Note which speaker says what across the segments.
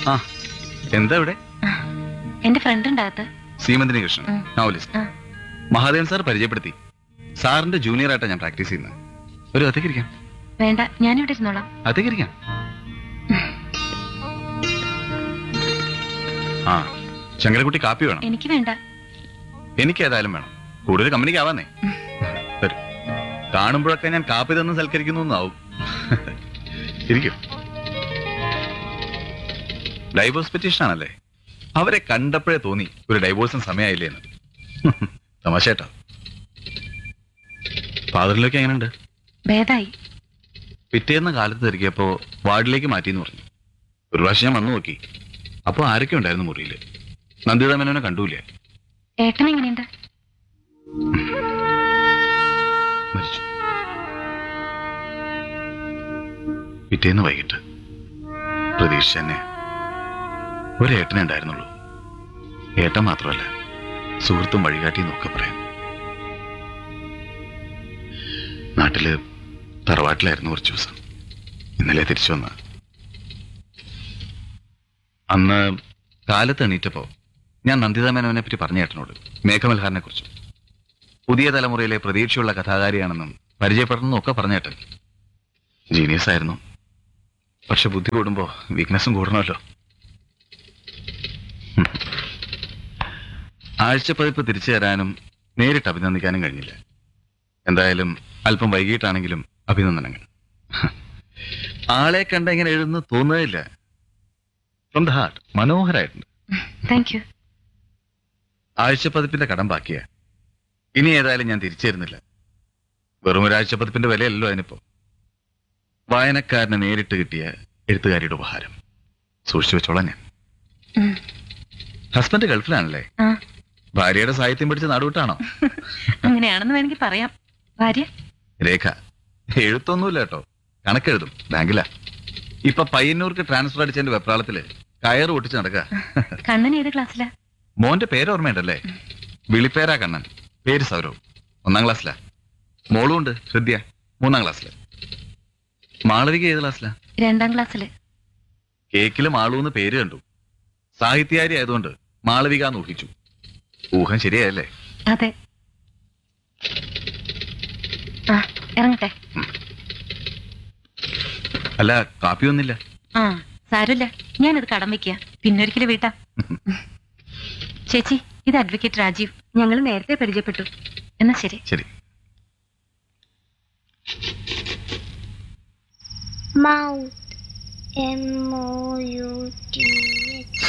Speaker 1: ആ എന്താ ഇവിടെ
Speaker 2: എന്റെ ഫ്രണ്ട് ഉണ്ടാകത്ത്
Speaker 1: സീമന്തിനി കൃഷ്ണൻ
Speaker 2: ഉം.
Speaker 1: നോവലിസ്റ്റ്
Speaker 2: ആ.
Speaker 1: മഹാദേവൻ സാർ പരിചയപ്പെടുത്തി സാറിന്റെ ജൂനിയർ ആയിട്ടാണ് ഞാൻ പ്രാക്ടീസ് ചെയ്യുന്നത് ഒരു അത്തേക്ക് ഇരിക്കാം
Speaker 2: വേണ്ട ഞാനിവിടെ ഇരുന്നോളാം
Speaker 1: അത്തേക്ക് ഇരിക്കാം ആ ശങ്കരക്കുട്ടി കാപ്പി വേണം
Speaker 2: എനിക്ക് വേണ്ട
Speaker 1: എനിക്ക് ഏതായാലും വേണം കൂടുതൽ കമ്പനിക്ക് ആവാന്നേ വരൂ കാണുമ്പോഴൊക്കെ ഞാൻ കാപ്പി തന്ന് സൽക്കരിക്കുന്നു എന്നാവും ഇരിക്കും ഡൈവോഴ്സ് പെറ്റീഷൻ ആണല്ലേ അവരെ കണ്ടപ്പോഴേ തോന്നി ഒരു ഡൈവോഴ്സിന് സമയമായില്ലേ എന്ന് തമാശേട്ടാ ഫാദറിലേക്ക് എങ്ങനെയുണ്ട്
Speaker 2: ഭേദായി
Speaker 1: പിറ്റേന്ന് കാലത്ത് തിരികെയപ്പോ വാർഡിലേക്ക് മാറ്റിയെന്ന് പറഞ്ഞു ഒരു പ്രാവശ്യം ഞാൻ വന്നു നോക്കി അപ്പൊ ആരൊക്കെ ഉണ്ടായിരുന്നു മുറിയില് നന്ദിത മേനോനെ കണ്ടൂലേ
Speaker 2: ഏട്ടൻ എങ്ങനെയുണ്ട്
Speaker 1: മരിച്ചു പിറ്റേന്ന് വൈകിട്ട് പ്രതീക്ഷ തന്നെ ഒരു ഏട്ടനെ ഉണ്ടായിരുന്നുള്ളൂ ഏട്ടൻ മാത്രമല്ല സുഹൃത്തും വഴികാട്ടിയും ഒക്കെ പറയാം നാട്ടില് തറവാട്ടിലായിരുന്നു കുറച്ചു ദിവസം ഇന്നലെ തിരിച്ചു വന്ന അന്ന് കാലത്ത് എണീറ്റപ്പോ ഞാൻ നന്ദിത മേനോനെ പറ്റി പറഞ്ഞ ഏട്ടനോട് മേഘമൽഹാറിനെ കുറിച്ച് പുതിയ തലമുറയിലെ പ്രതീക്ഷയുള്ള കഥാകാരിയാണെന്നും പരിചയപ്പെടണമെന്നും ഒക്കെ പറഞ്ഞേട്ടൻ ജീനിയസ് ആയിരുന്നു പക്ഷെ ബുദ്ധി കൂടുമ്പോ വീക്ക്നെസ്സും കൂടണമല്ലോ ഹും. ആഴ്ചപ്പതിപ്പ് തിരിച്ചു തരാനും നേരിട്ട് അഭിനന്ദിക്കാനും കഴിഞ്ഞില്ല എന്തായാലും അല്പം വൈകിട്ടാണെങ്കിലും അഭിനന്ദനങ്ങൾ ആളെ കണ്ട ഇങ്ങനെ എഴുതുന്നു തോന്നുകയില്ല ഫ്രം ദ ഹാർട്ട് മനോഹരായിട്ടുണ്ട്
Speaker 2: താങ്ക് യു
Speaker 1: ആഴ്ചപ്പതിപ്പിന്റെ കടം ബാക്കിയാ ഇനി ഏതായാലും ഞാൻ തിരിച്ചു തരുന്നില്ല വെറും ഒരു ആഴ്ചപ്പതിപ്പിന്റെ വിലയല്ലോ അതിനിപ്പോ വായനക്കാരന് നേരിട്ട് കിട്ടിയ എഴുത്തുകാരിയുടെ ഉപഹാരം സൂക്ഷിച്ചു വെച്ചോളാം ഞാൻ
Speaker 2: ഉം.
Speaker 1: ഹസ്ബൻഡ് ഗൾഫിലാണല്ലേ
Speaker 2: ആ
Speaker 1: ഭാര്യയുടെ സാഹിത്യം പിടിച്ച് നാടുവിട്ടാണോ
Speaker 2: അങ്ങനെയാണെന്ന് വേണമെങ്കിൽ പറയാം ഭാര്യ
Speaker 1: രേഖ എഴുത്തൊന്നുമില്ല കേട്ടോ കണക്കെഴുതും ബാങ്കിലാ ഇപ്പൊ പയ്യന്നൂർക്ക് ട്രാൻസ്ഫർ അടിച്ചതിന്റെ വെപ്രാളത്തില് കയറ് ഒട്ടിച്ച് നടക്കുക
Speaker 2: കണ്ണൻ ഏത് ക്ലാസ്സിലാ
Speaker 1: മോന്റെ പേര് ഓർമ്മയുണ്ടല്ലേ വിളിപ്പേരാ കണ്ണൻ പേര് സൗരവ് ഒന്നാം ക്ലാസ്സിലാ മോളും ഉണ്ട് ഹൃദ്യ മൂന്നാം ക്ലാസ്സില് മാളവിക ഏത് ക്ലാസ്സിലാ
Speaker 2: രണ്ടാം ക്ലാസ്സില്
Speaker 1: കേക്കില് മാളൂന്ന് പേര് കണ്ടു സാഹിത്യകാരി ആയതുകൊണ്ട് മാളവിക എന്ന് ഊഹിച്ചു ഊഹം ശരിയായല്ലേ
Speaker 2: അതെ ആ ഇറങ്ങട്ടെ
Speaker 1: അല്ല കാപ്പിയൊന്നില്ല
Speaker 2: ആ സാരമില്ല ഞാനത് കടം വെക്കുക പിന്നൊരിക്കലും വീട്ടാം ചേച്ചി ഇത് അഡ്വക്കേറ്റ് രാജീവ് ഞങ്ങൾ നേരത്തെ പരിചയപ്പെട്ടു എന്നാ ശരി
Speaker 1: ശരി
Speaker 3: Mouth. M O U T H.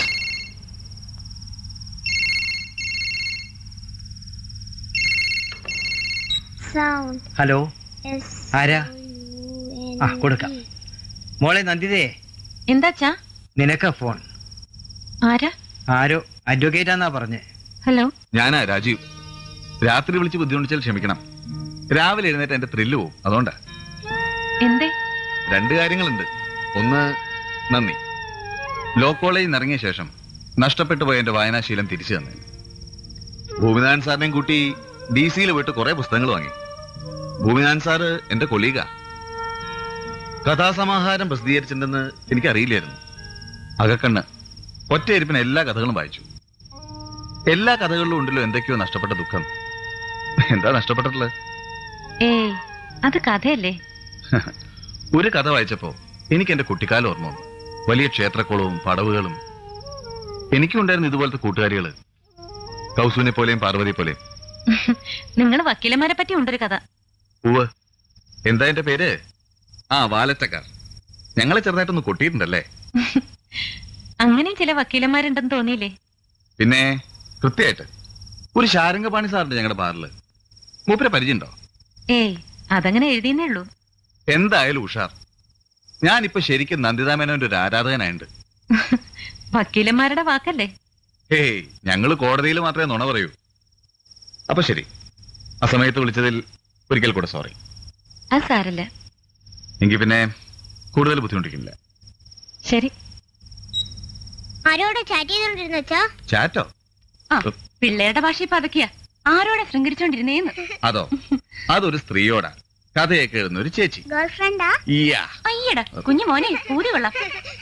Speaker 3: Sound.
Speaker 4: Hello
Speaker 3: S.
Speaker 4: ആരാ?
Speaker 3: O U
Speaker 4: ആ,
Speaker 3: N
Speaker 4: കൊടുക്കാം.
Speaker 3: D.
Speaker 4: മോളെ നന്ദിതേ
Speaker 2: എന്താച്ചാ
Speaker 4: നിനക്ക ഫോൺ
Speaker 2: ആരാ
Speaker 4: ആരോ അഡ്വക്കേറ്റ് ആന്നാ പറഞ്ഞേ
Speaker 2: ഹലോ
Speaker 1: ഞാനാ രാജീവ് രാത്രി വിളിച്ച് ബുദ്ധിമുട്ടിച്ചാൽ ക്ഷമിക്കണം രാവിലെ എഴുന്നേറ്റ് എന്റെ ത്രില്ല് പോവും അതുകൊണ്ടാ
Speaker 2: എന്തേ
Speaker 1: രണ്ട് കാര്യങ്ങളുണ്ട് ഒന്ന് നന്ദി ലോ കോളേജിൽ നിന്ന് ഇറങ്ങിയ ശേഷം നഷ്ടപ്പെട്ടു പോയ എന്റെ വായനാശീലം തിരിച്ചു തന്നെ ഭൂമിനാഥൻ സാറിനെയും കൂട്ടി ഡി സിയിൽ പോയിട്ട് കുറെ പുസ്തകങ്ങൾ വാങ്ങി ഭൂമിനാഥൻ സാറ് എന്റെ കൊളീഗ കഥാസമാഹാരം പ്രസിദ്ധീകരിച്ചിട്ടുണ്ടെന്ന് എനിക്കറിയില്ലായിരുന്നു അകക്കണ്ണ് ഒറ്റയിരിപ്പിന് എല്ലാ കഥകളും വായിച്ചു എല്ലാ കഥകളിലും ഉണ്ടല്ലോ എന്തൊക്കെയോ നഷ്ടപ്പെട്ട ദുഃഖം എന്താ നഷ്ടപ്പെട്ടിട്ടുള്ളത്
Speaker 2: ഏയ് അത് കഥയല്ലേ
Speaker 1: ഒരു കഥ വായിച്ചപ്പോ എനിക്ക് എന്റെ കുട്ടിക്കാലം ഓർമ്മ വന്നു വലിയ ക്ഷേത്രക്കുളവും പടവുകളും എനിക്കുണ്ടായിരുന്ന ഇതുപോലത്തെ കൂട്ടുകാരികള് കൗസുവിനെ പോലെയും പാർവതി പോലെയും
Speaker 2: നിങ്ങൾ വക്കീലന്മാരെ പറ്റി ഉണ്ടൊരു കഥ
Speaker 1: ഉവ് എന്താ എന്റെ പേര് ആ വാലറ്റക്കാർ ഞങ്ങളെ ചെറുതായിട്ടൊന്ന് കൊട്ടിയിട്ടുണ്ടല്ലേ
Speaker 2: അങ്ങനെയും ചില വക്കീലന്മാരുണ്ടെന്ന് തോന്നിയില്ലേ
Speaker 1: പിന്നെ കൃത്യമായിട്ട് ഒരു ശാരംഗപാണി സാറുണ്ട് ഞങ്ങളുടെ ബാറില് മൂപ്പരെ പരിചയമുണ്ടോ
Speaker 2: ഏയ് അതങ്ങനെ എഴുതിയെന്നേ ഉള്ളൂ
Speaker 1: എന്തായാലും ഉഷാർ ഞാനിപ്പോ ശരിക്കും നന്ദിതാമേനോന്റെ ഒരു ആരാധകനായുണ്ട്
Speaker 2: വക്കീലന്മാരുടെ വാക്കല്ലേ
Speaker 1: ഹേയ് ഞങ്ങള് കോടതിയിൽ മാത്രമേ നുണ പറയൂ അപ്പൊ ശരി ആ സമയത്ത് വിളിച്ചതിൽ ഒരിക്കൽ കൂടെ സോറി
Speaker 2: അത് സാരല്ല
Speaker 1: എങ്കിൽ പിന്നെ കൂടുതൽ ബുദ്ധിമുട്ടിക്കില്ല
Speaker 2: ശരി
Speaker 3: ആരോട് ചാറ്റ് ചെയ്തോണ്ടിരുന്ന വെച്ചാ
Speaker 1: ചാറ്റോ
Speaker 2: ആ പിള്ളേരുടെ ഭാഷ ഇപ്പൊ അതൊക്കെയാ ആരോടെ ശൃംഗരിച്ചോണ്ടിരുന്നേന്ന്
Speaker 1: അതോ അതൊരു സ്ത്രീയോടാ കഥയൊക്കെ എഴുതുന്ന ഒരു ചേച്ചി
Speaker 3: ഗേൾ ഫ്രണ്ടാ
Speaker 1: ഇയ്യാ
Speaker 2: അയ്യടാ കുഞ്ഞു മോനെ ഊരി കൊള്ളാം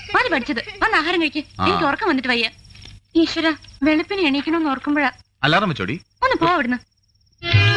Speaker 2: മതി പഠിച്ചത് വന്ന് ആഹാരം കഴിക്ക്
Speaker 1: ആ.
Speaker 2: എനിക്ക് ഉറക്കം വന്നിട്ട് വയ്യ ഈശ്വര വെളുപ്പിന് എണീക്കണമെന്ന് ഓർക്കുമ്പോഴാ
Speaker 1: അലാറം വെച്ചോടി
Speaker 2: ഒന്ന് പോ അവിടുന്ന്